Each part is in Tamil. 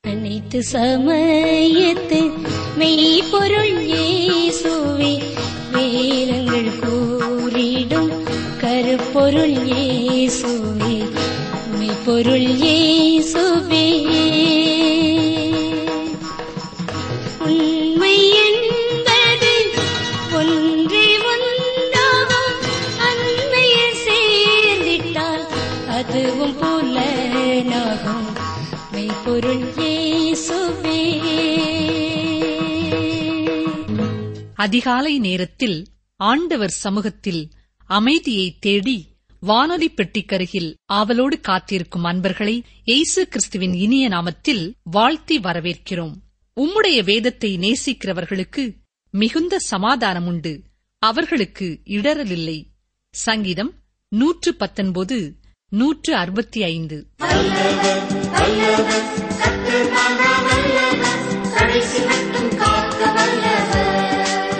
அனைத்து சமயத்து மெய்ப்பொருள் இயேசுவே வேதங்கள் கூறிடும் கருப்பொருள் இயேசுவே மெய்ப்பொருள் இயேசுவே உண்மை என்பது ஒன்றே ஒன்றாகும் அண்மையில் சேர்ந்திட்டால் அதுவும் புலனாகும் மெய்ப்பொருள் இயேசுவே அதிகாலை நேரத்தில் ஆண்டவர் சமூகத்தில் அமைதியை தேடி வானொலி பெட்டிக்கருகில் ஆவலோடு காத்திருக்கும் அன்பர்களை இயேசு கிறிஸ்துவின் இனிய நாமத்தில் வாழ்த்தி வரவேற்கிறோம் உம்முடைய வேதத்தை நேசிக்கிறவர்களுக்கு மிகுந்த சமாதானம் உண்டு அவர்களுக்கு இடரலில்லை சங்கீதம் நூற்று பத்தொன்பது நூற்று அறுபத்தி ஐந்து கடைசி மட்டும் காக்க வல்லவர்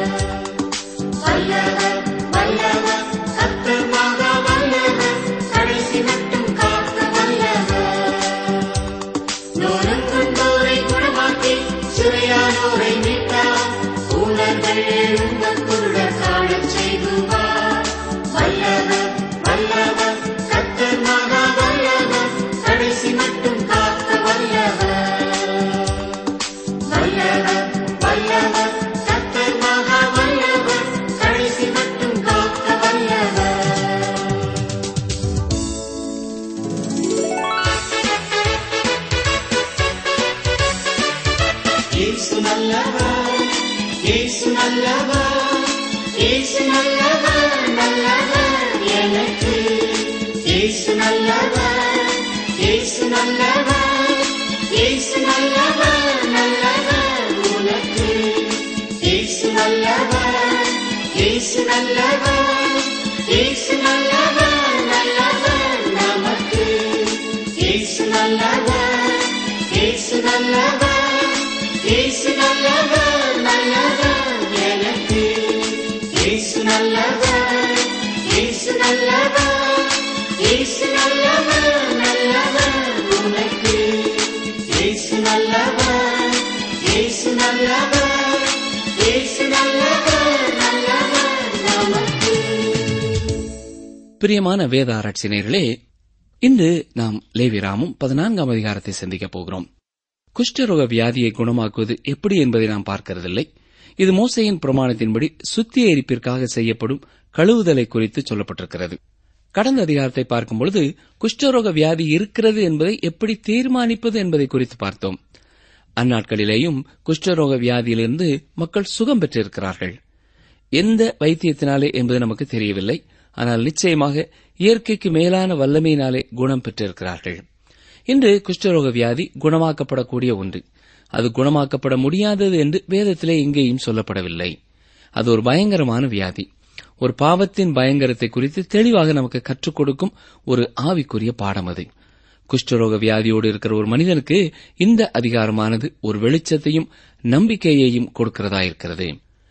வல்லவர் வல்லவர் கர்த்தர் மகா வல்லவர் கடைசி மட்டும் காக்க வல்லவர் நொறுங்குண்டோரை குணமாக்கி சிறையானோரை மீட்டார் ஊழல்கள் எழுந்த குருடர் காணச் செய்துவார் வல்லவர் வல்லவர் கர்த்தர் மகா வல்லவர் கடைசி மட்டும் காக்க வல்லவர் வல்லவர் வல்லவர் கர்த்தர் மகா வல்லவர் கடைசி மட்டும் காக்க வல்லவர் இயேசு நல்லவர் இயேசு நல்லவர் இயேசு நல்லவர் நல்லவர் எனக்கு இயேசு நல்லவர் இயேசு நல்லவர் இயேசு நல்லவர் நல்லவர் உனக்கு இயேசு நல்லவர் இயேசு நல்லவர் இயேசு நல்லவர் நல்லவர் நமக்கு இயேசு நல்லவர் இயேசு நல்லவர் இயேசு நல்லவர் நல்லவர் எனக்கு இயேசு நல்லவர் இயேசு நல்லவர் இயேசு நல்லவர் நல்லவர் உனக்கு இயேசு நல்லவர் இயேசு நல்லவர் இயேசு நல்லவர் நல்லவர் நமக்கு பிரியமான வேத ஆராய்ச்சியர்களே இன்று நாம் லேவிராமும் பதினான்காம் அதிகாரத்தை சந்திக்கப் போகிறோம் குஷ்டரோக வியாதியை குணமாக்குவது எப்படி என்பதை நாம் பார்க்கிறதில்லை இது மோசையின் பிரமாணத்தின்படி சுத்திகரிப்பிற்காக செய்யப்படும் கழுவுதலை குறித்து சொல்லப்பட்டிருக்கிறது கடந்த அதிகாரத்தை பார்க்கும்பொழுது குஷ்டரோக வியாதி இருக்கிறது என்பதை எப்படி தீர்மானிப்பது என்பதை குறித்து பார்த்தோம் அந்நாட்களிலேயும் குஷ்டரோக வியாதியிலிருந்து மக்கள் சுகம் பெற்றிருக்கிறார்கள் எந்த வைத்தியத்தினாலே என்பது நமக்கு தெரியவில்லை ஆனால் நிச்சயமாக இயற்கைக்கு மேலான வல்லமையினாலே குணம் பெற்றிருக்கிறார்கள் இன்று குஷ்டரோக வியாதி குணமாக்கப்படக்கூடிய ஒன்று அது குணமாக்கப்பட முடியாதது என்று வேதத்திலே எங்கேயும் சொல்லப்படவில்லை அது ஒரு பயங்கரமான வியாதி ஒரு பாவத்தின் பயங்கரத்தை குறித்து தெளிவாக நமக்கு கற்றுக் கொடுக்கும் ஒரு ஆவிக்குரிய பாடம் அது குஷ்டரோக வியாதியோடு இருக்கிற ஒரு மனிதனுக்கு இந்த அதிகாரமானது ஒரு வெளிச்சத்தையும் நம்பிக்கையையும் கொடுக்கிறதா இருக்கிறது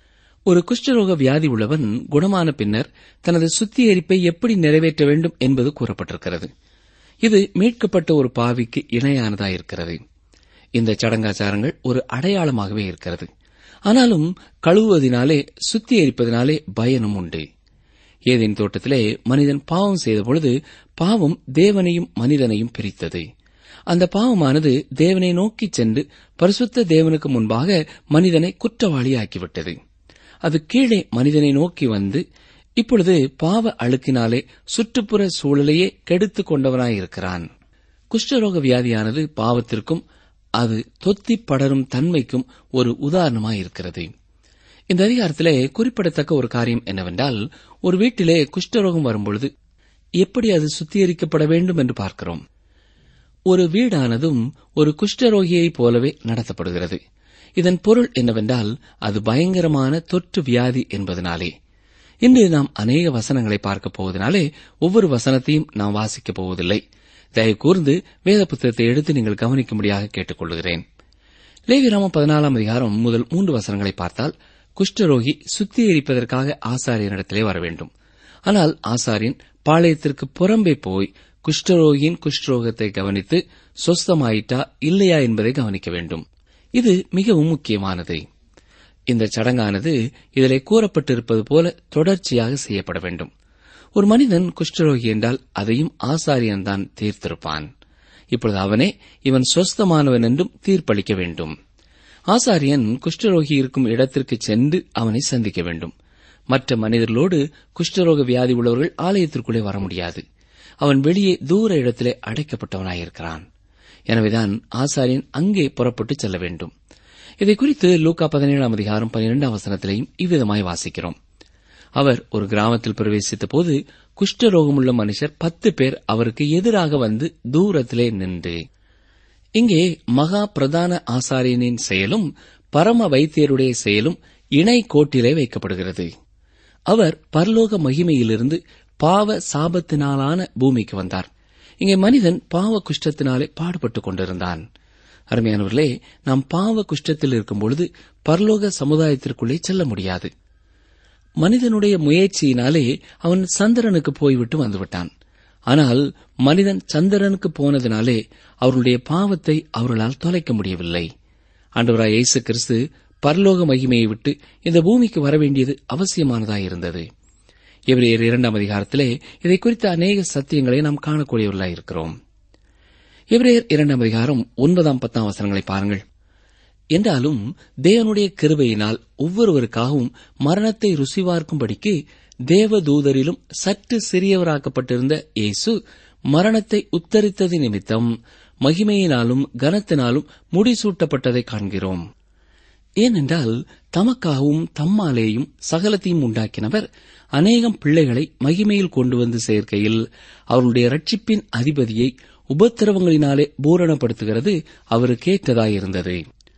ஒரு குஷ்டரோக வியாதி உள்ளவன் குணமான பின்னர் தனது சுத்திகரிப்பை எப்படி நிறைவேற்ற வேண்டும் என்பது கூறப்பட்டிருக்கிறது இது மீட்கப்பட்ட ஒரு பாவிக்கு இணையானதாயிருக்கிறது இந்த சடங்காச்சாரங்கள் ஒரு அடையாளமாகவே இருக்கிறது ஆனாலும் கழுவுவதினாலே சுத்திகரிப்பதினாலே பயனும் உண்டு ஏதேன் தோட்டத்திலே மனிதன் பாவம் செய்த பொழுது பாவம் தேவனையும் மனிதனையும் பிரித்தது அந்த பாவமானது தேவனை நோக்கிச் சென்று பரிசுத்த தேவனுக்கு முன்பாக மனிதனை குற்றவாளியாக்கிவிட்டது அது கீழே மனிதனை நோக்கி வந்து இப்பொழுது பாவ அழுக்கினாலே சுற்றுப்புற சூழலையே கெடுத்துக் கொண்டவனாயிருக்கிறான் குஷ்டரோக வியாதியானது பாவத்திற்கும் அது தொத்தி படரும் தன்மைக்கும் ஒரு உதாரணமாயிருக்கிறது இந்த அதிகாரத்திலே குறிப்பிடத்தக்க ஒரு காரியம் என்னவென்றால் ஒரு வீட்டிலே குஷ்டரோகம் வரும்பொழுது எப்படி அது சுத்திகரிக்கப்பட வேண்டும் என்று பார்க்கிறோம் ஒரு வீடானதும் ஒரு குஷ்டரோகியைப் போலவே நடத்தப்படுகிறது இதன் பொருள் என்னவென்றால் அது பயங்கரமான தொற்று வியாதி என்பதனாலே இன்று நாம் அநேக வசனங்களை பார்க்கப் போவதனாலே ஒவ்வொரு வசனத்தையும் நாம் வாசிக்கப் போவதில்லை தயவு கூர்ந்து வேத புத்தகத்தை எடுத்து நீங்கள் கவனிக்கும்படியாக கேட்டுக்கொள்கிறேன் லேவிராம பதினாலாம் அதிகாரம் முதல் மூன்று வசனங்களை பார்த்தால் குஷ்டரோகி சுத்திகரிப்பதற்காக ஆசாரியனிடத்திலே வர வேண்டும் ஆனால் ஆசாரியன் பாளையத்திற்கு புறம்பே போய் குஷ்டரோகியின் குஷ்டரோகத்தை கவனித்து சொஸ்தமாயிட்டா இல்லையா என்பதை கவனிக்க வேண்டும் இது மிகவும் முக்கியமானது இந்த சடங்கானது இதிலே கூறப்பட்டிருப்பது போல தொடர்ச்சியாக செய்யப்பட வேண்டும் ஒரு மனிதன் குஷ்டரோகி என்றால் அதையும் ஆசாரியன் தான் தீர்த்திருப்பான் இப்பொழுது அவனே இவன் சொஸ்தமானவன் என்றும் தீர்ப்பளிக்க வேண்டும் ஆசாரியன் குஷ்டரோகி இருக்கும் இடத்திற்கு சென்று அவனை சந்திக்க வேண்டும் மற்ற மனிதர்களோடு குஷ்டரோக வியாதி உள்ளவர்கள் ஆலயத்திற்குள்ளே வர முடியாது அவன் வெளியே தூர இடத்திலே அடைக்கப்பட்டவனாயிருக்கிறான் எனவேதான் ஆசாரியன் அங்கே புறப்பட்டு செல்ல வேண்டும் இதை குறித்து லூக்கா பதினேழாம் அதிகாரம் பனிரெண்டாம் வசனத்திலையும் இவ்விதமாய் வாசிக்கிறோம் அவர் ஒரு கிராமத்தில் பிரவேசித்த போது குஷ்டரோகமுள்ள மனுஷர் பத்து பேர் அவருக்கு எதிராக வந்து தூரத்திலே நின்று இங்கே மகா பிரதான ஆசாரியனின் செயலும் பரம வைத்தியருடைய செயலும் இணை கோட்டிலே வைக்கப்படுகிறது அவர் பரலோக மகிமையிலிருந்து பாவ சாபத்தினாலான பூமிக்கு வந்தார் இங்கே மனிதன் பாவ குஷ்டத்தினாலே பாடுபட்டுக் கொண்டிருந்தான் அருமையானவர்களே நாம் பாவ குஷ்டத்தில் இருக்கும் பொழுது பரலோக சமுதாயத்திற்குள்ளே செல்ல முடியாது மனிதனுடைய முயற்சியினாலே அவன் சந்திரனுக்கு போய்விட்டு வந்துவிட்டான் ஆனால் மனிதன் சந்திரனுக்கு போனதினாலே அவருடைய பாவத்தை அவர்களால் தொலைக்க முடியவில்லை ஆண்டவராய் இயேசு கிறிஸ்து பரலோக மகிமையை விட்டு இந்த பூமிக்கு வரவேண்டியது அவசியமானதாயிருந்தது எபிரேயர் இரண்டாம் அதிகாரத்திலே இதை குறித்த அநேக சத்தியங்களை நாம் காணக்கூடியவர்களாய் இருக்கிறோம் எபிரேயர் இரண்டாம் அதிகாரம் ஒன்பதாம் பத்தாம் வசனங்களை பாருங்கள் என்றாலும் தேவனுடைய கிருபையினால் ஒவ்வொருவருக்காகவும் மரணத்தை ருசிவார்க்கும்படிக்கு தேவதூதரிலும் சற்று சிறியவராக்கப்பட்டிருந்த இயேசு மரணத்தை உத்தரித்தது நிமித்தம் மகிமையினாலும் கனத்தினாலும் முடிசூட்டப்பட்டதை காண்கிறோம் ஏனென்றால் தமக்காகவும் தம்மாலேயும் சகலத்தையும் உண்டாக்கினவர் அநேகம் பிள்ளைகளை மகிமையில் கொண்டு வந்து சேர்க்கையில் அவருடைய ரட்சிப்பின் அதிபதியை உபத்திரவங்களினாலே பூரணப்படுத்துகிறது அவருக்கு ஏற்றதாயிருந்தது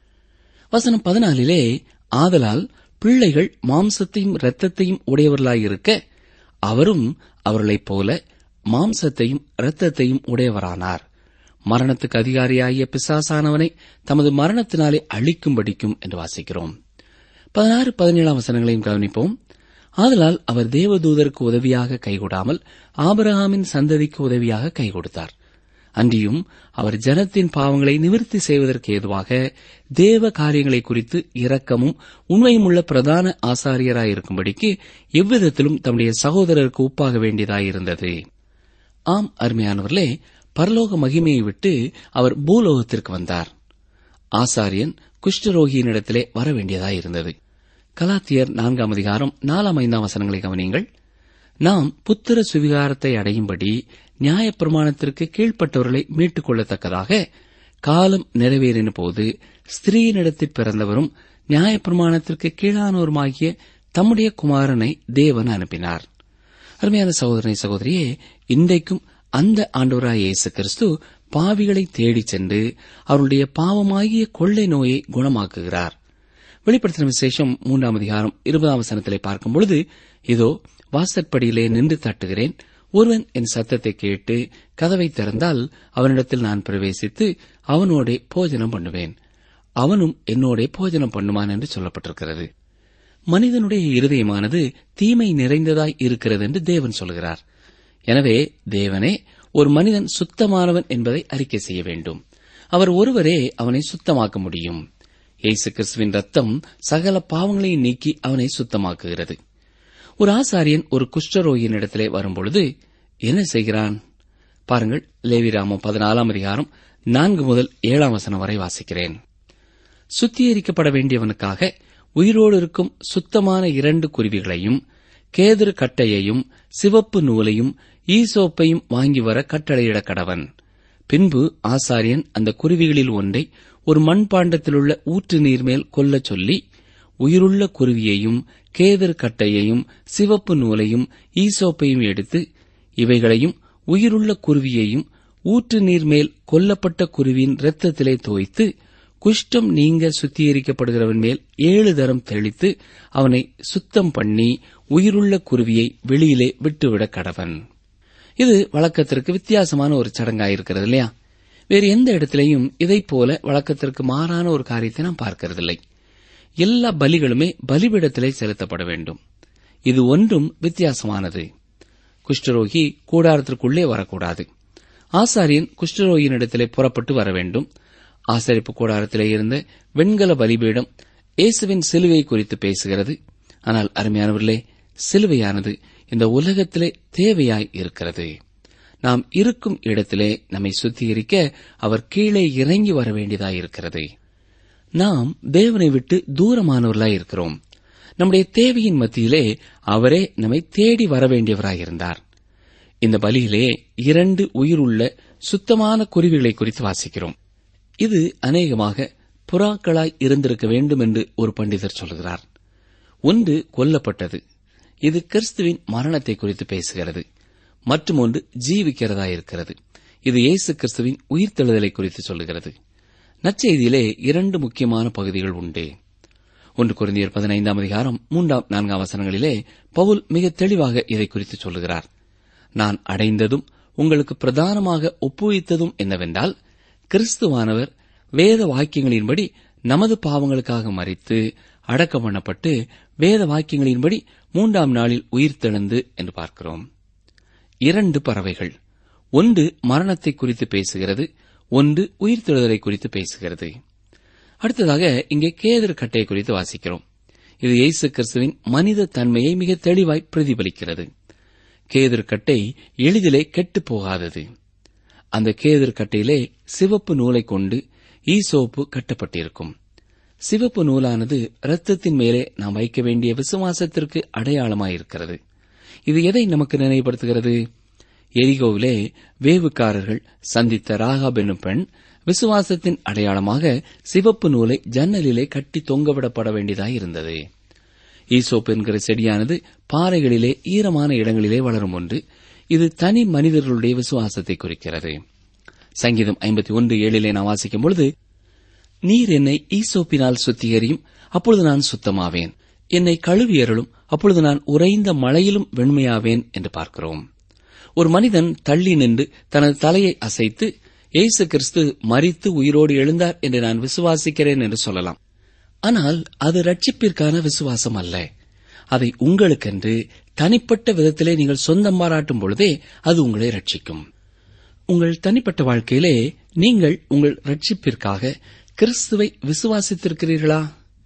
வசனம் பதினாலிலே ஆதலால் பிள்ளைகள் மாம்சத்தையும் இரத்தத்தையும் உடையவர்களாயிருக்க அவரும் அவர்களைப் போல மாம்சத்தையும் இரத்தத்தையும் உடையவரானார் மரணத்துக்கு அதிகாரியாகிய பிசாசானவனை தமது மரணத்தினாலே அழிக்கும்படிக்கும் என்று வாசிக்கிறோம் பதினாறு பதினேழாம் வசனங்களையும் கவனிப்போம் ஆதலால் அவர் தேவதூதருக்கு உதவியாக கைகூடாமல் ஆபிரகாமின் சந்ததிக்கு உதவியாக கை கொடுத்தார் அன்றியும் அவர் ஜனத்தின் பாவங்களை நிவர்த்தி செய்வதற்கு ஏதுவாக தேவ காரியங்களை குறித்து இரக்கமும் உண்மையும் உள்ள பிரதான ஆசாரியராயிருக்கும்படிக்கு எவ்விதத்திலும் தம்முடைய சகோதரருக்கு ஒப்பாக வேண்டியதாயிருந்தது ஆம் அருமையானவர்களே பரலோக மகிமையை விட்டு அவர் பூலோகத்திற்கு வந்தார் ஆசாரியன் குஷ்டரோகியினிடத்திலே வர வேண்டியதாயிருந்தது கலாத்தியர் நான்காம் அதிகாரம் நாலாம் ஐந்தாம் வசனங்களை கவனியுங்கள் நாம் புத்திர சுவிகாரத்தை அடையும்படி நியாயப்பிரமாணத்திற்கு கீழ்ப்பட்டவர்களை மீட்டுக் கொள்ளத்தக்கதாக காலம் நிறைவேறின போது ஸ்திரீனிடத்தில் பிறந்தவரும் நியாயப்பிரமாணத்திற்கு கீழானோருமாகிய தம்முடைய குமாரனை தேவன் அனுப்பினார் அருமையான சகோதரனை சகோதரியே இன்றைக்கும் அந்த ஆண்டவராய் இயேசு கிறிஸ்து பாவிகளை தேடிச் சென்று அவருடைய பாவமாகிய கொள்ளை நோயை குணமாக்குகிறார் வெளிப்படுத்தின விசேஷம் மூன்றாம் அதிகாரம் இருபதாம் வசனத்திலே பார்க்கும் பொழுது இதோ வாசற்படியிலே நின்று தட்டுகிறேன் ஒருவன் என் சத்தத்தை கேட்டு கதவை திறந்தால் அவனிடத்தில் நான் பிரவேசித்து அவனோடே போஜனம் பண்ணுவேன் அவனும் என்னோடே போஜனம் பண்ணுவான் என்று சொல்லப்பட்டிருக்கிறது மனிதனுடைய இருதயமானது தீமை நிறைந்ததாய் இருக்கிறது என்று தேவன் சொல்கிறார் எனவே தேவனே ஒரு மனிதன் சுத்தமானவன் என்பதை அறிக்கை செய்ய வேண்டும் அவர் ஒருவரே அவனை சுத்தமாக்க முடியும் இயேசு கிறிஸ்துவின் ரத்தம் சகல பாவங்களையும் நீக்கி அவனை சுத்தமாக்குகிறது ஒரு ஆசாரியன் ஒரு குஷ்டரோகியின் இடத்திலே வரும்பொழுது என்ன செய்கிறான் பாருங்கள் லேவிராமம் பதினாலாம் அதிகாரம் நான்கு முதல் ஏழாம் வசனம் வரை வாசிக்கிறேன் சுத்திகரிக்கப்பட வேண்டியவனுக்காக உயிரோடு இருக்கும் சுத்தமான இரண்டு குருவிகளையும் கேதுரு கட்டையையும் சிவப்பு நூலையும் ஈசோப்பையும் வாங்கி வர கட்டளையிட கடவன் பின்பு ஆசாரியன் அந்த குருவிகளில் ஒன்றை ஒரு மண்பாண்டத்திலுள்ள ஊற்று நீர் மேல் கொல்லச் சொல்லி உயிருள்ள குருவியையும் கேதர் கட்டையையும் சிவப்பு நூலையும் ஈசோப்பையும் எடுத்து இவைகளையும் உயிருள்ள குருவியையும் ஊற்று நீர் மேல் கொல்லப்பட்ட குருவியின் இரத்தத்திலே தோய்த்து குஷ்டம் நீங்க சுத்திகரிக்கப்படுகிறவன் மேல் ஏழு தரம் தெளித்து அவனை சுத்தம் பண்ணி உயிருள்ள குருவியை வெளியிலே விட்டுவிட கடவன் இது வழக்கத்திற்கு வித்தியாசமான ஒரு சடங்காயிருக்கிறது இல்லையா வேறு எந்த இடத்திலையும் இதைப் போல வழக்கத்திற்கு மாறான ஒரு காரியத்தை நாம் பார்க்கிறதில்லை எல்லா பலிகளுமே பலிபிடத்திலே செலுத்தப்பட வேண்டும் இது ஒன்றும் வித்தியாசமானது குஷ்டரோகி கூடாரத்திற்குள்ளே வரக்கூடாது ஆசாரியன் குஷ்டரோகியினிடத்திலே புறப்பட்டு வர வேண்டும் ஆசரிப்பு கூடாரத்திலே இருந்த வெண்கல பலிபீடம் இயேசுவின் சிலுவை குறித்து பேசுகிறது ஆனால் அருமையானவர்களே சிலுவையானது இந்த உலகத்திலே தேவையாய் இருக்கிறது நாம் இருக்கும் இடத்திலே நம்மை சுத்திகரிக்க அவர் கீழே இறங்கி வர வேண்டியதாய் இருக்கிறது நாம் தேவனை விட்டு தூரமானவர்களாய் இருக்கிறோம் நம்முடைய தேவையின் மத்தியிலே அவரே நம்மை தேடி வர வேண்டியவராயிருந்தார் இந்த பலியிலே இரண்டு உயிருள்ள சுத்தமான குருவிகளை குறித்து வாசிக்கிறோம் இது அநேகமாக புறாக்களாய் இருந்திருக்க வேண்டும் என்று ஒரு பண்டிதர் சொல்கிறார் ஒன்று கொல்லப்பட்டது இது கிறிஸ்துவின் மரணத்தை குறித்து பேசுகிறது மற்றும் ஒன்று ஜீவிக்கிறதா இருக்கிறது இது இயேசு கிறிஸ்துவின் உயிர்த்தெழுதலை குறித்து சொல்லுகிறது நற்செய்தியிலே இரண்டு முக்கியமான பகுதிகள் உண்டு ஒன்று குருந்தியர் பதினைந்தாம் அதிகாரம் மூன்றாம் நான்காம் வசனங்களிலே பவுல் மிக தெளிவாக இதை குறித்து சொல்லுகிறார் நான் அடைந்ததும் உங்களுக்கு பிரதானமாக ஒப்புவித்ததும் என்னவென்றால் கிறிஸ்துவானவர் வேத வாக்கியங்களின்படி நமது பாவங்களுக்காக மறித்து அடக்கம் பண்ணப்பட்டு வேத வாக்கியங்களின்படி மூன்றாம் நாளில் உயிர்த்தெழுந்து என்று பார்க்கிறோம் இரண்டு பறவைகள் ஒன்று மரணத்தை குறித்து பேசுகிறது ஒன்று உயிர்த்தெழுதலை குறித்து பேசுகிறது அடுத்ததாக இங்கே கேதர் கட்டையை குறித்து வாசிக்கிறோம் இது இயேசு கிறிஸ்துவின் மனித தன்மையை மிக தெளிவாய் பிரதிபலிக்கிறது கேதர் கட்டை எளிதிலே கெட்டுப் போகாதது அந்த கேதர் கட்டையிலே சிவப்பு நூலை கொண்டு ஈசோப்பு கட்டப்பட்டிருக்கும் சிவப்பு நூலானது இரத்தத்தின் மேலே நாம் வைக்க வேண்டிய விசுவாசத்திற்கு அடையாளமாயிருக்கிறது இது எதை நமக்கு நினைவுபடுத்துகிறது எரிகோவிலே வேவுக்காரர்கள் சந்தித்த ராகாப் என்னும் பெண் விசுவாசத்தின் அடையாளமாக சிவப்பு நூலை ஜன்னலிலே கட்டி தொங்கவிடப்பட வேண்டியதாயிருந்தது ஈசோப் என்கிற செடியானது பாறைகளிலே ஈரமான இடங்களிலே வளரும் ஒன்று இது தனி மனிதர்களுடைய விசுவாசத்தை குறிக்கிறது சங்கீதம் ஐம்பத்தி ஒன்று ஏழிலே நான் வாசிக்கும் பொழுது நீர் என்னை ஈசோப்பினால் சுத்திகரியும் அப்பொழுது நான் சுத்தமாவேன் என்னை கழுவியருளும் அப்பொழுது நான் உறைந்த மழையிலும் வெண்மையாவேன் என்று பார்க்கிறோம் ஒரு மனிதன் தள்ளி நின்று தனது தலையை அசைத்து இயேசு கிறிஸ்து மரித்து உயிரோடு எழுந்தார் என்று நான் விசுவாசிக்கிறேன் என்று சொல்லலாம் ஆனால் அது ரட்சிப்பிற்கான விசுவாசம் அல்ல அதை உங்களுக்கென்று தனிப்பட்ட விதத்திலே நீங்கள் சொந்தம் பாராட்டும் பொழுதே அது உங்களை ரட்சிக்கும் உங்கள் தனிப்பட்ட வாழ்க்கையிலே நீங்கள் உங்கள் ரட்சிப்பிற்காக கிறிஸ்துவை விசுவாசித்திருக்கிறீர்களா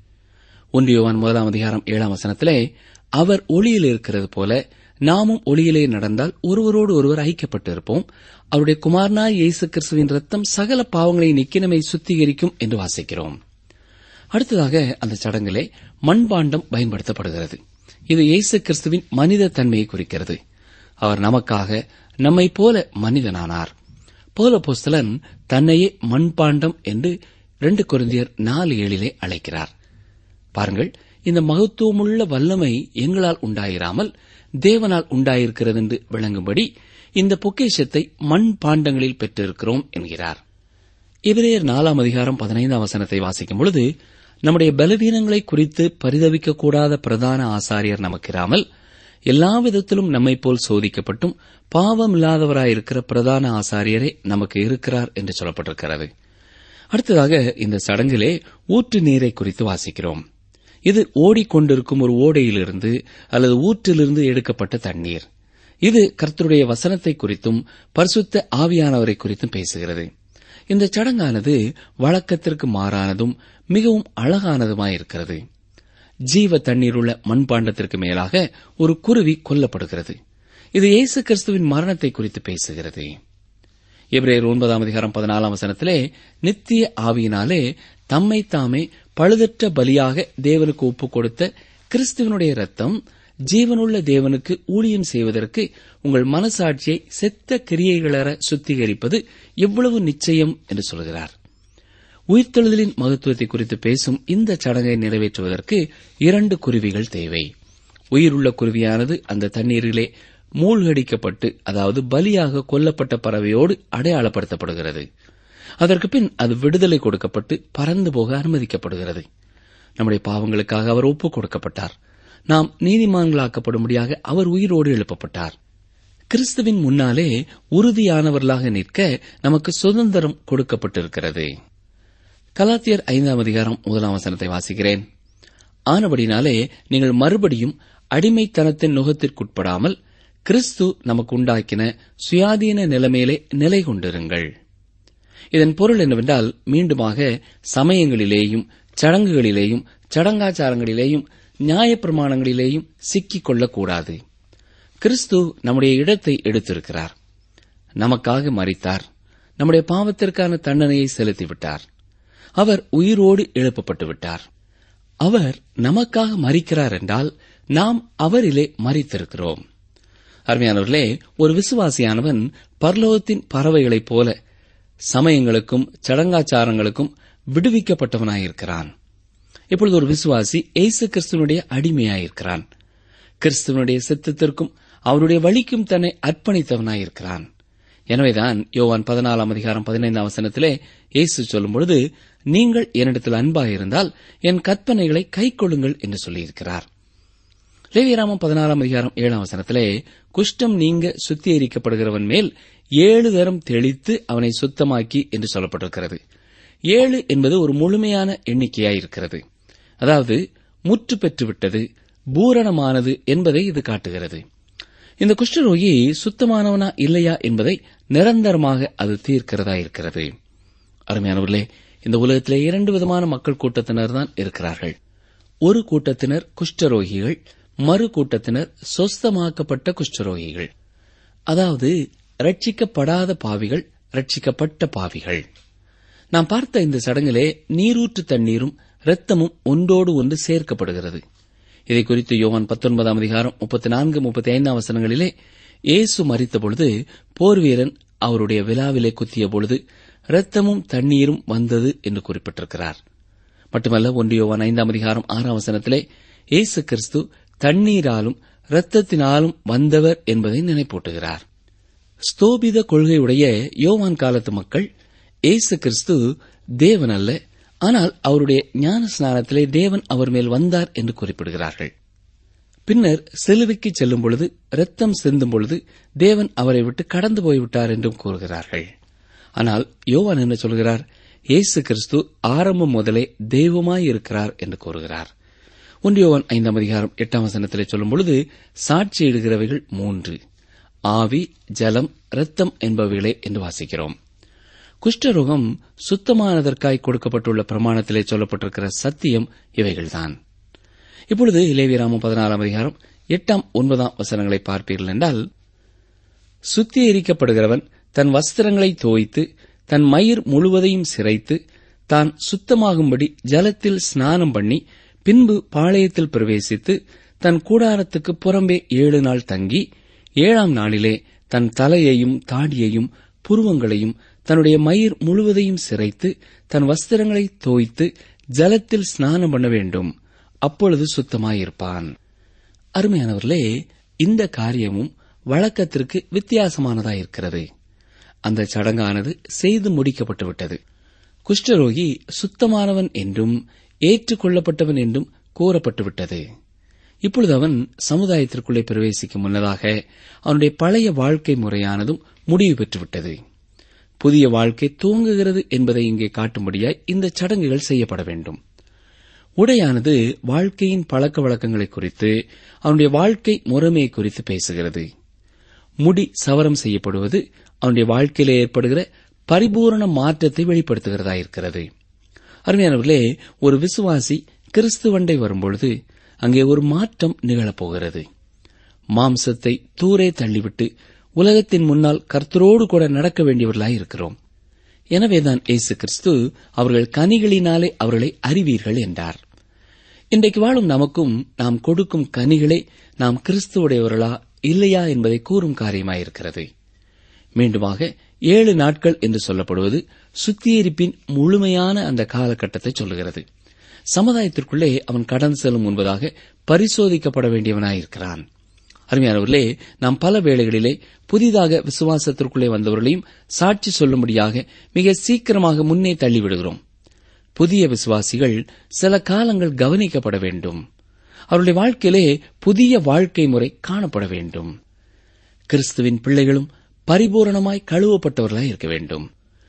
ஒன்றியவான் முதலாம் அதிகாரம் ஏழாம் வசனத்திலே அவர் ஒளியில் இருக்கிறது போல நாமும் ஒளியிலே நடந்தால் ஒருவரோடு ஒருவர் ஐக்கியப்பட்டு இருப்போம் அவருடைய குமாரனாய் இயேசு கிறிஸ்துவின் ரத்தம் சகல பாவங்களை நீக்கி நம்மை சுத்திகரிக்கும் என்று வாசிக்கிறோம் அடுத்ததாக அந்த சடங்கிலே மண்பாண்டம் பயன்படுத்தப்படுகிறது இது இயேசு கிறிஸ்துவின் மனித தன்மையை குறிக்கிறது அவர் நமக்காக நம்மை போல மனிதனானார் போல போஸ்தலன் தன்னையே மண்பாண்டம் என்று ரெண்டு குருந்தியர் நாலு ஏழிலே அழைக்கிறார் பாருங்கள் இந்த மகத்துவமுள்ள வல்லமை எங்களால் உண்டாயிராமல் தேவனால் உண்டாயிருக்கிறது என்று விளங்கும்படி இந்த பொக்கிஷத்தை மண் பாண்டங்களில் பெற்றிருக்கிறோம் என்கிறார் எபிரேயர் நாலாம் அதிகாரம் பதினைந்தாம் வசனத்தை வாசிக்கும் பொழுது நம்முடைய பலவீனங்களை குறித்து பரிதவிக்கக்கூடாத பிரதான ஆசாரியர் நமக்கிராமல் எல்லா விதத்திலும் நம்மைப் போல் சோதிக்கப்பட்டும் பாவமில்லாதவராயிருக்கிற பிரதான ஆசாரியரே நமக்கு இருக்கிறார் என்று சொல்லப்பட்டிருக்கிறது அடுத்ததாக இந்த சடங்கிலே ஊற்று நீரை குறித்து வாசிக்கிறோம் இது ஓடிக்கொண்டிருக்கும் ஒரு ஓடையிலிருந்து அல்லது ஊற்றிலிருந்து எடுக்கப்பட்ட தண்ணீர் இது கர்த்தருடைய வசனத்தை குறித்தும் பரிசுத்த ஆவியானவரை குறித்தும் பேசுகிறது இந்த சடங்கானது வழக்கத்திற்கு மாறானதும் மிகவும் அழகானதுமாயிருக்கிறது ஜீவ தண்ணீருள்ள மண்பாண்டத்திற்கு மேலாக ஒரு குருவி கொல்லப்படுகிறது இது இயேசு கிறிஸ்துவின் மரணத்தை குறித்து பேசுகிறது எபிரேயர் ஒன்பதாம் அதிகாரம் பதினாலாம் வசனத்திலே நித்திய ஆவியினாலே தம்மை தாமே பழுதற்ற பலியாக தேவனுக்கு ஒப்புக் கொடுத்த கிறிஸ்துவனுடைய ரத்தம் ஜீவனுள்ள தேவனுக்கு ஊழியம் செய்வதற்கு உங்கள் மனசாட்சியை செத்த கிரியைகளற சுத்திகரிப்பது எவ்வளவு நிச்சயம் என்று சொல்கிறார் உயிர்த்தெழுதலின் மகத்துவத்தை குறித்து பேசும் இந்த சடங்கை நிறைவேற்றுவதற்கு இரண்டு குருவிகள் தேவை உயிருள்ள குருவியானது அந்த தண்ணீரிலே மூழ்கடிக்கப்பட்டு அதாவது பலியாக கொல்லப்பட்ட பறவையோடு அடையாளப்படுத்தப்படுகிறது அதற்கு பின் அது விடுதலை கொடுக்கப்பட்டு பறந்து போக அனுமதிக்கப்படுகிறது நம்முடைய பாவங்களுக்காக அவர் ஒப்புக் கொடுக்கப்பட்டார் நாம் நீதிமான்களாக்கப்படும்படியாக அவர் உயிரோடு எழுப்பப்பட்டார் கிறிஸ்துவின் முன்னாலே உறுதியானவர்களாக நிற்க நமக்கு சுதந்திரம் கொடுக்கப்பட்டிருக்கிறது கலாத்தியர் ஐந்தாம் அதிகாரம் முதலாம் வசனத்தை வாசிக்கிறேன் ஆனபடினாலே நீங்கள் மறுபடியும் அடிமைத்தனத்தின் நுகத்திற்குட்படாமல் கிறிஸ்து நமக்கு உண்டாக்கின சுயாதீன நிலைமையிலே நிலை கொண்டிருங்கள் இதன் பொருள் என்னவென்றால் மீண்டுமாக சமயங்களிலேயும் சடங்குகளிலேயும் சடங்காச்சாரங்களிலேயும் நியாயப்பிரமாணங்களிலேயும் சிக்கிக் கொள்ளக்கூடாது கிறிஸ்து நம்முடைய இடத்தை எடுத்திருக்கிறார் நமக்காக மறித்தார் நம்முடைய பாவத்திற்கான தண்டனையை செலுத்திவிட்டார் அவர் உயிரோடு எழுப்பப்பட்டு விட்டார் அவர் நமக்காக மறிக்கிறார் என்றால் நாம் அவரிலே மறித்திருக்கிறோம் அருமையானவர்களே ஒரு விசுவாசியானவன் பரலோகத்தின் பறவைகளைப் போல சமயங்களுக்கும் சடங்காச்சாரங்களுக்கும் விடுவிக்கப்பட்டவனாயிருக்கிறான் இப்பொழுது ஒரு விசுவாசி இயேசு கிறிஸ்துவனுடைய அடிமையாயிருக்கிறான் கிறிஸ்துவனுடைய சித்தத்திற்கும் அவருடைய வழிக்கும் தன்னை அர்ப்பணித்தவனாயிருக்கிறான் எனவேதான் யோவான் பதினாலாம் அதிகாரம் பதினைந்தாம் வசனத்திலே இயேசு சொல்லும் பொழுது நீங்கள் என்னிடத்தில் அன்பாயிருந்தால் என் கற்பனைகளை கைக்கொள்ளுங்கள் என்று சொல்லியிருக்கிறார் லேவியராமம் பதினாறாம் அதிகாரம் ஏழாம் வசனத்திலே குஷ்டம் நீங்க சுத்திகரிக்கப்படுகிறவன் மேல் ஏழு தரம் தெளித்து அவனை சுத்தமாக்கி என்று சொல்லப்பட்டிருக்கிறது ஏழு என்பது ஒரு முழுமையான எண்ணிக்கையாயிருக்கிறது அதாவது முற்று பெற்றுவிட்டது பூரணமானது என்பதை இது காட்டுகிறது இந்த குஷ்டரோகி சுத்தமானவனா இல்லையா என்பதை நிரந்தரமாக அது தீர்க்கிறதா இருக்கிறது அருமையானவர்களே இந்த உலகத்திலே இரண்டு விதமான மக்கள் கூட்டத்தினர் தான் இருக்கிறார்கள் ஒரு கூட்டத்தினர் குஷ்டரோகிகள் மறு கூட்டத்தினர் சொஸ்தமாக்கப்பட்ட குஷ்டரோகிகள் அதாவது ரட்சிக்கப்படாத பாவிகள் ரட்சிக்கப்பட்ட பாவிகள் நாம் பார்த்த இந்த சடங்கிலே நீரூற்று தண்ணீரும் இரத்தமும் ஒன்றோடு ஒன்று சேர்க்கப்படுகிறது இதை குறித்து யோவான் பத்தொன்பதாம் அதிகாரம் முப்பத்தி நான்கு முப்பத்தி ஐந்தாம் வசனங்களிலே இயேசு மறித்த பொழுது போர் வீரன் அவருடைய விழாவிலே குத்திய பொழுது இரத்தமும் தண்ணீரும் வந்தது என்று குறிப்பிட்டிருக்கிறார் மட்டுமல்ல ஒன்று யோவான் ஐந்தாம் அதிகாரம் ஆறாம் வசனத்திலே இயேசு கிறிஸ்து தண்ணீராலும் இரத்தத்தினாலும் வந்தவர் என்பதை நினைப்பூட்டுகிறார் ஸ்தோபித கொள்கையுடைய யோவான் காலத்து மக்கள் இயேசு கிறிஸ்து தேவன் அல்ல ஆனால் அவருடைய ஞான ஸ்நானத்திலே தேவன் அவர் மேல் வந்தார் என்று குறிப்பிடுகிறார்கள் பின்னர் சிலுவைக்கு செல்லும் பொழுது ரத்தம் சிந்தும் பொழுது தேவன் அவரை விட்டு கடந்து போய்விட்டார் என்றும் கூறுகிறார்கள் ஆனால் யோவான் என்ன சொல்கிறார் இயேசு கிறிஸ்து ஆரம்பம் முதலே தெய்வமாயிருக்கிறார் என்று கூறுகிறார் ஒன்றியோவான் ஐந்தாம் அதிகாரம் எட்டாம் வசனத்திலே சொல்லும் பொழுது சாட்சியிடுகிறவைகள் மூன்று ஆவி ஜலம் இரத்தம் என்பவைகளே என்று வாசிக்கிறோம் குஷ்டரோகம் சுத்தமானதற்காய் கொடுக்கப்பட்டுள்ள பிரமாணத்திலே சொல்லப்பட்டிருக்கிற சத்தியம் இவைகள்தான் இப்பொழுது இலேவியராமம் பதினாறாம் அதிகாரம் எட்டாம் ஒன்பதாம் வசனங்களை பார்ப்பீர்கள் என்றால் சுத்திகரிக்கப்படுகிறவன் தன் வஸ்திரங்களை தோய்த்து தன் மயிர் முழுவதையும் சிரைத்து தான் சுத்தமாகும்படி ஜலத்தில் ஸ்நானம் பண்ணி பின்பு பாளையத்தில் பிரவேசித்து தன் கூடாரத்துக்கு புறம்பே ஏழு நாள் தங்கி ஏழாம் நாளிலே தன் தலையையும் தாடியையும் புருவங்களையும் தன்னுடைய மயிர் முழுவதையும் சிரைத்து தன் வஸ்திரங்களை தோய்த்து ஜலத்தில் ஸ்நானம் பண்ண வேண்டும் அப்பொழுது சுத்தமாயிருப்பான் அருமையானவர்களே இந்த காரியமும் வழக்கத்திற்கு வித்தியாசமானதாயிருக்கிறது அந்த சடங்கானது செய்து முடிக்கப்பட்டு விட்டது குஷ்டரோகி சுத்தமானவன் என்றும் ஏற்றுக்கொள்ளப்பட்டவன் என்றும் கூறப்பட்டுவிட்டது இப்பொழுது அவன் சமுதாயத்திற்குள்ளே பிரவேசிக்கும் முன்னதாக அவனுடைய பழைய வாழ்க்கை முறையானதும் முடிவு பெற்றுவிட்டது புதிய வாழ்க்கை துவங்குகிறது என்பதை இங்கே காட்டும்படியாய் இந்த சடங்குகள் செய்யப்பட வேண்டும் உடையானது வாழ்க்கையின் பழக்க வழக்கங்களை குறித்து அவனுடைய வாழ்க்கை முறைமையை குறித்து பேசுகிறது முடி சவரம் செய்யப்படுவது அவனுடைய வாழ்க்கையிலே ஏற்படுகிற பரிபூரண மாற்றத்தை வெளிப்படுத்துகிறதா இருக்கிறது அருமையானவர்களே ஒரு விசுவாசி கிறிஸ்துவண்டை வரும்பொழுது அங்கே ஒரு மாற்றம் நிகழப்போகிறது மாம்சத்தை தூரே தள்ளிவிட்டு உலகத்தின் முன்னால் கர்த்தரோடு கூட நடக்க வேண்டியவர்களாய் இருக்கிறோம் எனவேதான் இயேசு கிறிஸ்து அவர்கள் கனிகளினாலே அவர்களை அறிவீர்கள் என்றார் இன்றைக்கு வாழும் நமக்கும் நாம் கொடுக்கும் கனிகளை நாம் கிறிஸ்துவுடையவர்களா இல்லையா என்பதை கூறும் காரியமாயிருக்கிறது மீண்டுமாக ஏழு நாட்கள் என்று சொல்லப்படுவது சுத்திகரிப்பின் முழுமையான அந்த காலகட்டத்தை சொல்லுகிறது சமுதாயத்திற்குள்ளே அவன் கடந்து செல்லும் முன்பதாக பரிசோதிக்கப்பட வேண்டியவனாயிருக்கிறான் அருமையானவர்களே நாம் பல வேளைகளிலே புதிதாக விசுவாசத்திற்குள்ளே வந்தவர்களையும் சாட்சி சொல்லும்படியாக மிக சீக்கிரமாக முன்னே தள்ளிவிடுகிறோம் புதிய விசுவாசிகள் சில காலங்கள் கவனிக்கப்பட வேண்டும் அவருடைய வாழ்க்கையிலே புதிய வாழ்க்கை முறை காணப்பட வேண்டும் கிறிஸ்துவின் பிள்ளைகளும் பரிபூரணமாய் கழுவப்பட்டவர்களாய் இருக்க வேண்டும்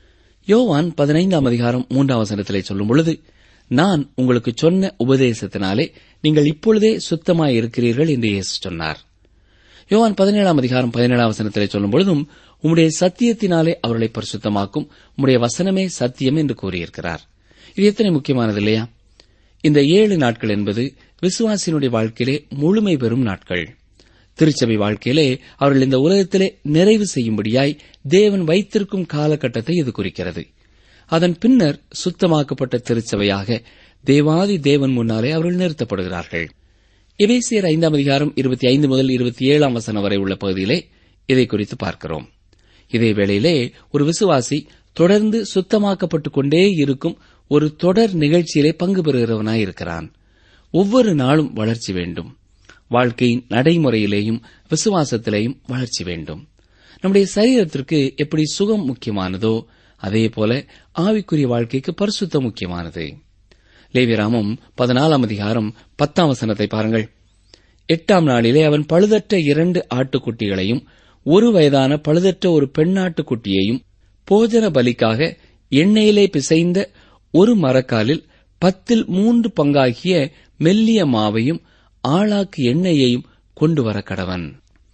யோவான் பதினைந்தாம் அதிகாரம் மூன்றாம் வசனத்திலே சொல்லும் பொழுது நான் உங்களுக்கு சொன்ன உபதேசத்தினாலே நீங்கள் இப்பொழுதே சுத்தமாய் இருக்கிறீர்கள் என்று இயேசு சொன்னார் யோவான் பதினேழாம் அதிகாரம் பதினேழாம் வசனத்திலே சொல்லும் பொழுதும் உம்முடைய சத்தியத்தினாலே அவர்களை பரிசுத்தமாக்கும் உம்முடைய வசனமே சத்தியம் என்று கூறியிருக்கிறார் இது எத்தனை முக்கியமானது இல்லையா இந்த ஏழு நாட்கள் என்பது விசுவாசியினுடைய வாழ்க்கையிலே முழுமை பெறும் நாட்கள் திருச்சபை வாழ்க்கையிலே அவர்கள் இந்த உலகத்திலே நிறைவு செய்யும்படியாய் தேவன் வைத்திருக்கும் காலகட்டத்தை இது குறிக்கிறது அதன் பின்னர் சுத்தமாக்கப்பட்ட திருச்சபையாக தேவாதி தேவன் முன்னாலே அவர்கள் நிறுத்தப்படுகிறார்கள் எபேசியர் ஐந்தாம் அதிகாரம் இருபத்தி ஐந்து முதல் இருபத்தி ஏழாம் வசனம் வரை உள்ள பகுதியிலே இதை குறித்து பார்க்கிறோம் இதே வேளையிலே ஒரு விசுவாசி தொடர்ந்து சுத்தமாக்கப்பட்டுக் கொண்டே இருக்கும் ஒரு தொடர் நிகழ்ச்சியிலே பங்கு பெறுகிறவனாய் இருக்கிறான் ஒவ்வொரு நாளும் வளர்ச்சி வேண்டும் வாழ்க்கையின் நடைமுறையிலேயும் விசுவாசத்திலேயும் வளர்ச்சி வேண்டும் நம்முடைய சரீரத்திற்கு எப்படி சுகம் முக்கியமானதோ அதே போல ஆவிக்குரிய வாழ்க்கைக்கு பரிசுத்தம் முக்கியமானது லேவிராமம் பதினாலாம் அதிகாரம் பத்தாம் வசனத்தை பாருங்கள் எட்டாம் நாளிலே அவன் பழுதற்ற இரண்டு ஆட்டுக்குட்டிகளையும் ஒரு வயதான பழுதற்ற ஒரு பெண்ணாட்டுக்குட்டியையும் போஜன பலிக்காக எண்ணெயிலே பிசைந்த ஒரு மரக்காலில் பத்தில் மூன்று பங்காகிய மெல்லிய மாவையும் ஆளாக்கு எண்ணெயையும் கொண்டு வர கடவன்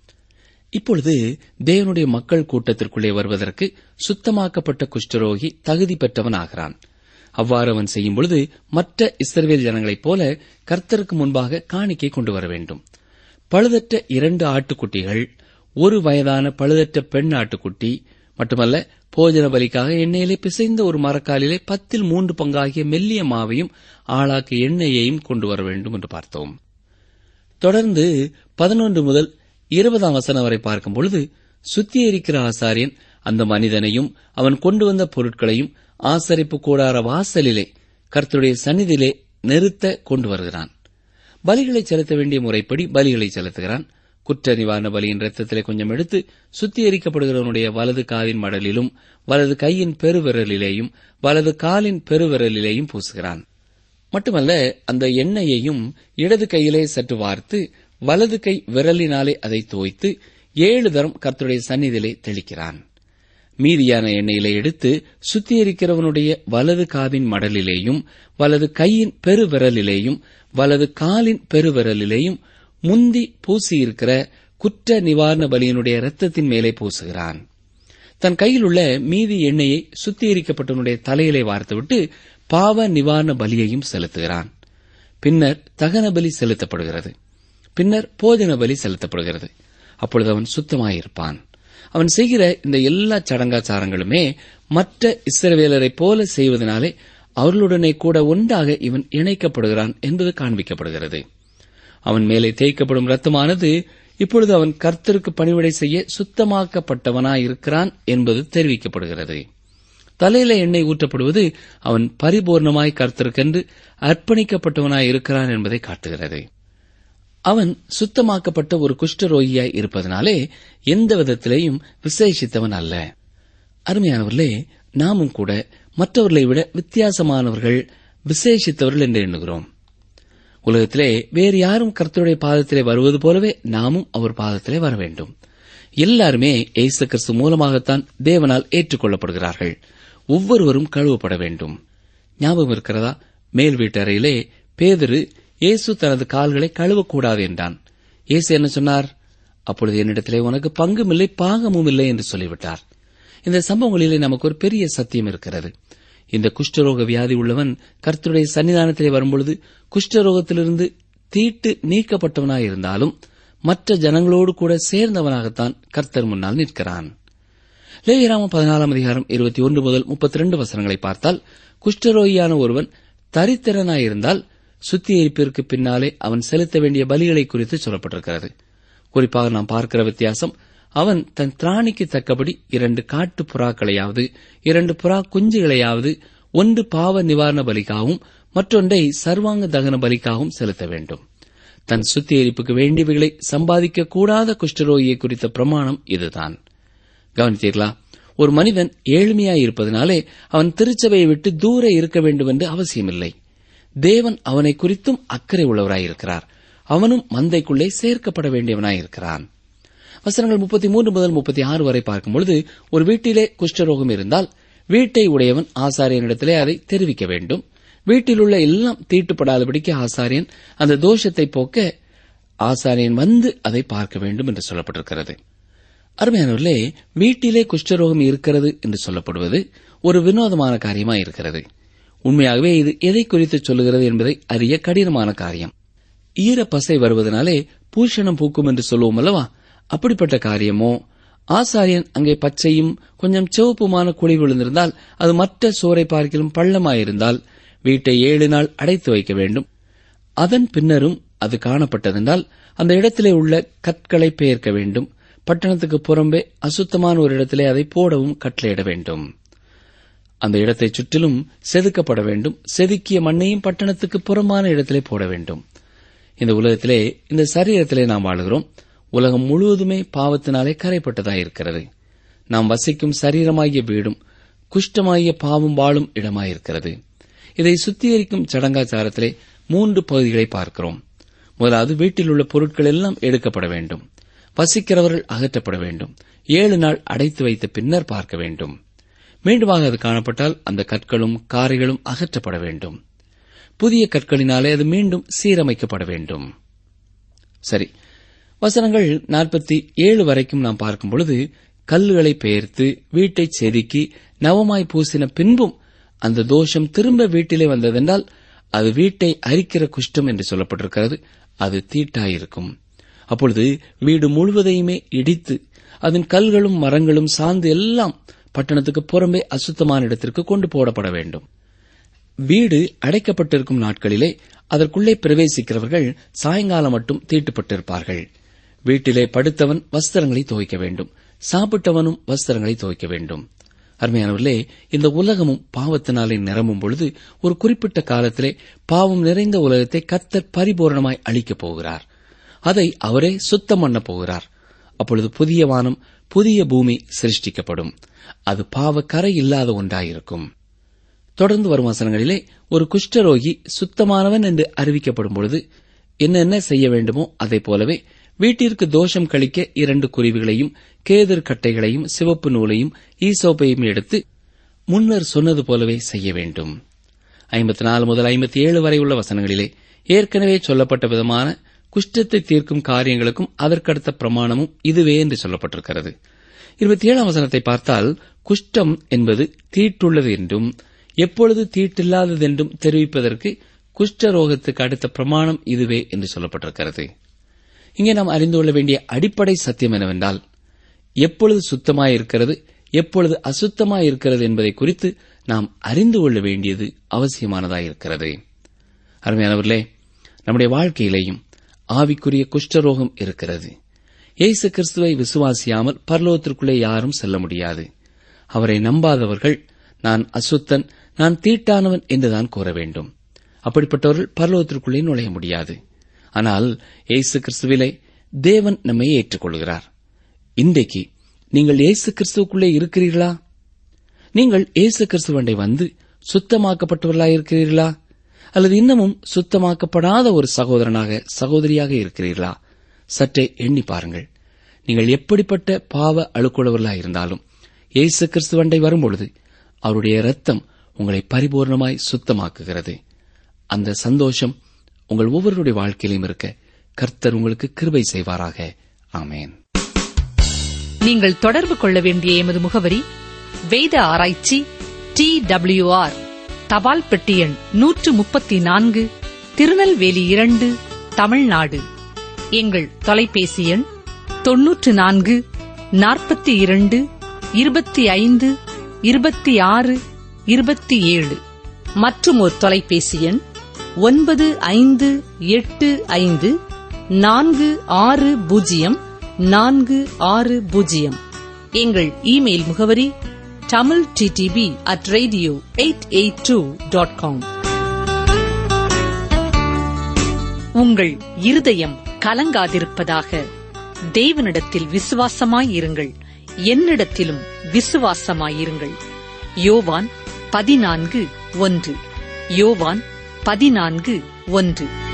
இப்பொழுது தேவனுடைய மக்கள் கூட்டத்திற்குள்ளே வருவதற்கு சுத்தமாக்கப்பட்ட குஷ்டரோகி தகுதி பெற்றவன் ஆகிறான் அவ்வாறு அவன் செய்யும் பொழுது மற்ற இஸ்ரவேல் ஜனங்களைப் போல கர்த்தருக்கு முன்பாக காணிக்கை கொண்டு வர வேண்டும் பழுதற்ற இரண்டு ஆட்டுக்குட்டிகள் ஒரு வயதான பழுதற்ற பெண் ஆட்டுக்குட்டி மட்டுமல்ல போஜன பலிக்காக எண்ணெயிலே பிசைந்த ஒரு மரக்காலிலே பத்தில் மூன்று பங்காகிய மெல்லிய மாவையும் ஆளாக்கு எண்ணெயையும் கொண்டு வர வேண்டும் என்று பார்த்தோம் தொடர்ந்து பதினொன்று முதல் இருபதாம் வசனம் வரை பார்க்கும் பொழுது சுத்திகரிக்கிற ஆசாரியன் அந்த மனிதனையும் அவன் கொண்டு வந்த பொருட்களையும் ஆசரிப்பு கூடார வாசலிலே கர்த்தருடைய சந்நிதியிலே நிறுத்த கொண்டு வருகிறான் பலிகளை செலுத்த வேண்டிய முறைப்படி பலிகளை செலுத்துகிறான் குற்ற நிவாரண பலியின் ரத்தத்திலே கொஞ்சம் எடுத்து சுத்திகரிக்கப்படுகிறவனுடைய வலது காதின் மடலிலும் வலது கையின் பெருவிரலிலேயும் வலது காலின் பெருவிரலிலேயும் பூசுகிறான் மட்டுமல்ல அந்த எண்ணெயையும் இடது கையிலே சற்று வார்த்து வலது கை விரலினாலே அதை தோய்த்து ஏழு தரம் கர்த்தருடைய சந்நிதியிலே தெளிக்கிறான் மீதியான எண்ணெயிலே எடுத்து சுத்திகரிக்கிறவனுடைய வலது காதின் மடலிலேயும் வலது கையின் பெருவிரலிலேயும் வலது காலின் பெருவிரலிலேயும் முந்தி பூசியிருக்கிற குற்ற நிவாரண பலியினுடைய இரத்தத்தின் மேலே பூசுகிறான் தன் கையில் உள்ள மீதி எண்ணெயை சுத்திகரிக்கப்பட்டவனுடைய தலையிலே வார்த்துவிட்டு பாவ நிவாரண பலியையும் செலுத்துகிறான் பின்னர் தகன பலி செலுத்தப்படுகிறது பின்னர் போஜன பலி செலுத்தப்படுகிறது அப்பொழுது அவன் சுத்தமாயிருப்பான் அவன் செய்கிற இந்த எல்லா சடங்காச்சாரங்களுமே மற்ற இஸ்ரவேலரைப் போல செய்வதனாலே அவர்களுடனே கூட ஒன்றாக இவன் இணைக்கப்படுகிறான் என்பது காண்பிக்கப்படுகிறது அவன் மேலே தேய்க்கப்படும் ரத்தமானது இப்பொழுது அவன் கர்த்தருக்கு பணிவிடை செய்ய சுத்தமாக்கப்பட்டவனாயிருக்கிறான் என்பது தெரிவிக்கப்படுகிறது தலையில எண்ணெய் ஊற்றப்படுவது அவன் பரிபூர்ணமாய் கர்த்தருக்கென்று அர்ப்பணிக்கப்பட்டவனாய் இருக்கிறான் என்பதை காட்டுகிறது அவன் சுத்தமாக்கப்பட்ட ஒரு குஷ்டரோகியாய் இருப்பதனாலே எந்த விதத்திலேயும் விசேஷித்தவன் அல்ல அருமையானவர்களே நாமும் கூட மற்றவர்களை விட வித்தியாசமானவர்கள் விசேஷித்தவர்கள் என்று எண்ணுகிறோம் உலகத்திலே வேறு யாரும் கர்த்தருடைய பாதத்திலே வருவது போலவே நாமும் அவர் பாதத்திலே வர வேண்டும் எல்லாருமே இயேசு கிறிஸ்து மூலமாகத்தான் தேவனால் ஏற்றுக்கொள்ளப்படுகிறார்கள் ஒவ்வொருவரும் கழுவப்பட வேண்டும் ஞாபகம் இருக்கிறதா மேல் வீட்டறையிலே பேதரு இயேசு தனது கால்களை கழுவக்கூடாது என்றான் இயேசு என்ன சொன்னார் அப்பொழுது என்னிடத்திலே உனக்கு பங்கும் இல்லை பாகமும் இல்லை என்று சொல்லிவிட்டார் இந்த சம்பவங்களிலே நமக்கு ஒரு பெரிய சத்தியம் இருக்கிறது இந்த குஷ்டரோக வியாதி உள்ளவன் கர்த்தருடைய சன்னிதானத்திலே வரும்பொழுது குஷ்டரோகத்திலிருந்து தீட்டு நீக்கப்பட்டவனாயிருந்தாலும் மற்ற ஜனங்களோடு கூட சேர்ந்தவனாகத்தான் கர்த்தர் முன்னால் நிற்கிறான் லேவிராமம் பதினாலாம் அதிகாரம் இருபத்தி ஒன்று முதல் முப்பத்தி ரெண்டு வசனங்களை பார்த்தால் குஷ்டரோகியான ஒருவன் தரித்திரனாயிருந்தால் சுத்திகரிப்பிற்கு பின்னாலே அவன் செலுத்த வேண்டிய பலிகளை குறித்து சொல்லப்பட்டிருக்கிறது குறிப்பாக நாம் பார்க்கிற வித்தியாசம் அவன் தன் திராணிக்கு தக்கபடி இரண்டு காட்டு புறாக்களையாவது இரண்டு புறா குஞ்சுகளையாவது ஒன்று பாவ நிவாரண பலிக்காகவும் மற்றொன்றை சர்வாங்க தகன பலிக்காகவும் செலுத்த வேண்டும் தன் சுத்திகரிப்புக்கு வேண்டியவைகளை சம்பாதிக்க கூடாத குஷ்டரோகியை குறித்த பிரமாணம் இதுதான் கவனித்தீர்களா ஒரு மனிதன் ஏழ்மையாய் இருப்பதனாலே அவன் திருச்சபையை விட்டு தூர இருக்க வேண்டும் என்று அவசியமில்லை தேவன் அவனை குறித்தும் அக்கறை உள்ளவராயிருக்கிறார் அவனும் மந்தைக்குள்ளே சேர்க்கப்பட வேண்டியவனாயிருக்கிறான் வசனங்கள் முப்பத்தி மூன்று முதல் முப்பத்தி ஆறு வரை பார்க்கும்பொழுது ஒரு வீட்டிலே குஷ்டரோகம் இருந்தால் வீட்டை உடையவன் ஆசாரியனிடத்திலே அதை தெரிவிக்க வேண்டும் வீட்டில் உள்ள எல்லாம் தீட்டுப்படாதபடிக்கு ஆசாரியன் அந்த தோஷத்தை போக்க ஆசாரியன் வந்து அதை பார்க்க வேண்டும் என்று சொல்லப்பட்டிருக்கிறது அருமையானவர்களே வீட்டிலே குஷ்டரோகம் இருக்கிறது என்று சொல்லப்படுவது ஒரு வினோதமான காரியமா இருக்கிறது உண்மையாகவே இது எதை குறித்து சொல்லுகிறது என்பதை அறிய கடினமான காரியம் ஈரப்பசை வருவதனாலே பூஷணம் பூக்கும் என்று சொல்லுவோம் அல்லவா அப்படிப்பட்ட காரியமோ ஆசாரியன் அங்கே பச்சையும் கொஞ்சம் சிவப்புமான குழி விழுந்திருந்தால் அது மற்ற சோரை பார்க்கிலும் பள்ளமாயிருந்தால் வீட்டை ஏழு நாள் அடைத்து வைக்க வேண்டும் அதன் பின்னரும் அது காணப்பட்டதென்றால் அந்த இடத்திலே உள்ள கற்களை பெயர்க்க வேண்டும் பட்டணத்துக்கு புறம்பே அசுத்தமான ஒரு இடத்திலே அதை போடவும் கட்டளையிட வேண்டும் அந்த இடத்தை சுற்றிலும் செதுக்கப்பட வேண்டும் செதுக்கிய மண்ணையும் பட்டணத்துக்கு புறமான இடத்திலே போட வேண்டும் இந்த உலகத்திலே இந்த சரீரத்திலே நாம் வாழுகிறோம் உலகம் முழுவதுமே பாவத்தினாலே கரைப்பட்டதாயிருக்கிறது நாம் வசிக்கும் சரீரமாகிய வீடும் குஷ்டமாகிய பாவம் வாழும் இடமாயிருக்கிறது இதை சுத்திகரிக்கும் சடங்காச்சாரத்திலே மூன்று பகுதிகளை பார்க்கிறோம் முதலாவது வீட்டில் உள்ள பொருட்கள் எல்லாம் எடுக்கப்பட வேண்டும் வசிக்கிறவர்கள் அகற்றப்பட வேண்டும் ஏழு நாள் அடைத்து வைத்த பின்னர் பார்க்க வேண்டும் மீண்டுமாக அது காணப்பட்டால் அந்த கற்களும் காரைகளும் அகற்றப்பட வேண்டும் புதிய கற்களினாலே அது மீண்டும் சீரமைக்கப்பட வேண்டும் சரி வசனங்கள் நாற்பத்தி ஏழு வரைக்கும் நாம் பார்க்கும் பொழுது கல்லுகளை பெயர்த்து வீட்டை செதுக்கி நவமாய் பூசின பின்பும் அந்த தோஷம் திரும்ப வீட்டிலே வந்ததென்றால் அது வீட்டை அரிக்கிற குஷ்டம் என்று சொல்லப்பட்டிருக்கிறது அது தீட்டாயிருக்கும் அப்பொழுது வீடு முழுவதையுமே இடித்து அதன் கல்களும் மரங்களும் சார்ந்து எல்லாம் பட்டணத்துக்கு புறம்பே அசுத்தமான இடத்திற்கு கொண்டு போடப்பட வேண்டும் வீடு அடைக்கப்பட்டிருக்கும் நாட்களிலே அதற்குள்ளே பிரவேசிக்கிறவர்கள் சாயங்காலம் மட்டும் தீட்டுப்பட்டிருப்பார்கள் வீட்டிலே படுத்தவன் வஸ்திரங்களை துவைக்க வேண்டும் சாப்பிட்டவனும் வஸ்திரங்களை துவைக்க வேண்டும் அருமையானவர்களே இந்த உலகமும் பாவத்தினாலே நிரம்பும் பொழுது ஒரு குறிப்பிட்ட காலத்திலே பாவம் நிறைந்த உலகத்தை கத்தர் பரிபூரணமாய் அழிக்கப் போகிறார் அதை அவரே சுத்தம் பண்ண போகிறார் அப்பொழுது புதிய வானம் புதிய பூமி சிருஷ்டிக்கப்படும் அது பாவ கரை இல்லாத ஒன்றாயிருக்கும் தொடர்ந்து வரும் வசனங்களிலே ஒரு குஷ்டரோகி சுத்தமானவன் என்று அறிவிக்கப்படும் பொழுது என்னென்ன செய்ய வேண்டுமோ அதைப் போலவே வீட்டிற்கு தோஷம் கழிக்க இரண்டு குருவிகளையும் கேதர் கட்டைகளையும் சிவப்பு நூலையும் ஈசோப்பையும் எடுத்து முன்னர் சொன்னது போலவே செய்ய வேண்டும் ஐம்பத்தி நாலு முதல் ஐம்பத்தி ஏழு வரை உள்ள வசனங்களிலே ஏற்கனவே சொல்லப்பட்ட விதமான குஷ்டத்தை தீர்க்கும் காரியங்களுக்கும் அதற்கடுத்த பிரமாணமும் இதுவே என்று சொல்லப்பட்டிருக்கிறது இருபத்தி ஏழாம் வசனத்தை பார்த்தால் குஷ்டம் என்பது தீட்டுள்ளது என்றும் எப்பொழுது தீட்டில்லாதது என்றும் தெரிவிப்பதற்கு குஷ்டரோகத்துக்கு அடுத்த பிரமாணம் இதுவே என்று சொல்லப்பட்டிருக்கிறது இங்கே நாம் அறிந்து கொள்ள வேண்டிய அடிப்படை சத்தியம் என்னவென்றால் எப்பொழுது சுத்தமாயிருக்கிறது எப்பொழுது அசுத்தமாயிருக்கிறது என்பதை குறித்து நாம் அறிந்து கொள்ள வேண்டியது அவசியமானதாயிருக்கிறது அருமையானவர்களே நம்முடைய வாழ்க்கையிலேயும் ஆவிக்குரிய குஷ்டரோகம் இருக்கிறது இயேசு கிறிஸ்துவை விசுவாசியாமல் பரலோகத்திற்குள்ளே யாரும் செல்ல முடியாது அவரை நம்பாதவர்கள் நான் அசுத்தன் நான் தீட்டானவன் என்றுதான் கூற வேண்டும் அப்படிப்பட்டவர்கள் பரலோகத்திற்குள்ளே நுழைய முடியாது ஆனால் இயேசு கிறிஸ்துவிலே தேவன் நம்மை ஏற்றுக்கொள்கிறார் இன்றைக்கு நீங்கள் இயேசு கிறிஸ்துவுக்குள்ளே இருக்கிறீர்களா நீங்கள் இயேசு கிறிஸ்துவண்டை வந்து சுத்தமாக்கப்பட்டவர்களாக இருக்கிறீர்களா அல்லது இன்னமும் சுத்தமாக்கப்படாத ஒரு சகோதரனாக சகோதரியாக இருக்கிறீர்களா சற்றே எண்ணி பாருங்கள் நீங்கள் எப்படிப்பட்ட பாவ அழுக்குள்ளவர்களாக இருந்தாலும் இயேசு கிறிஸ்துவண்டை வரும்பொழுது அவருடைய இரத்தம் உங்களை பரிபூர்ணமாய் சுத்தமாக்குகிறது அந்த சந்தோஷம் உங்கள் ஒவ்வொருடைய வாழ்க்கையிலும் இருக்க கர்த்தர் உங்களுக்கு கிருபை செய்வாராக ஆமேன் நீங்கள் தொடர்பு கொள்ள வேண்டிய எமது முகவரி வேத ஆராய்ச்சி டி ஆர் தபால் பெட்டி எண் நூற்று முப்பத்தி நான்கு திருநெல்வேலி இரண்டு தமிழ்நாடு எங்கள் தொலைபேசி எண் தொன்னூற்று நான்கு நாற்பத்தி இரண்டு இருபத்தி ஐந்து இருபத்தி ஆறு இருபத்தி ஏழு மற்றும் ஒரு தொலைபேசி எண் ஒன்பது ஐந்து எட்டு ஐந்து நான்கு ஆறு பூஜ்ஜியம் நான்கு ஆறு பூஜ்ஜியம் எங்கள் இமெயில் முகவரி Tamil DTP at radio eight eight two dot com உங்கள் இருதயம் கலங்காதிருப்பதாக தேவனிடத்தில் விசுவாசமாயிருங்கள் என்னிடத்திலும் விசுவாசமாயிருங்கள் யோவான் பதினான்கு ஒன்று யோவான் பதினான்கு ஒன்று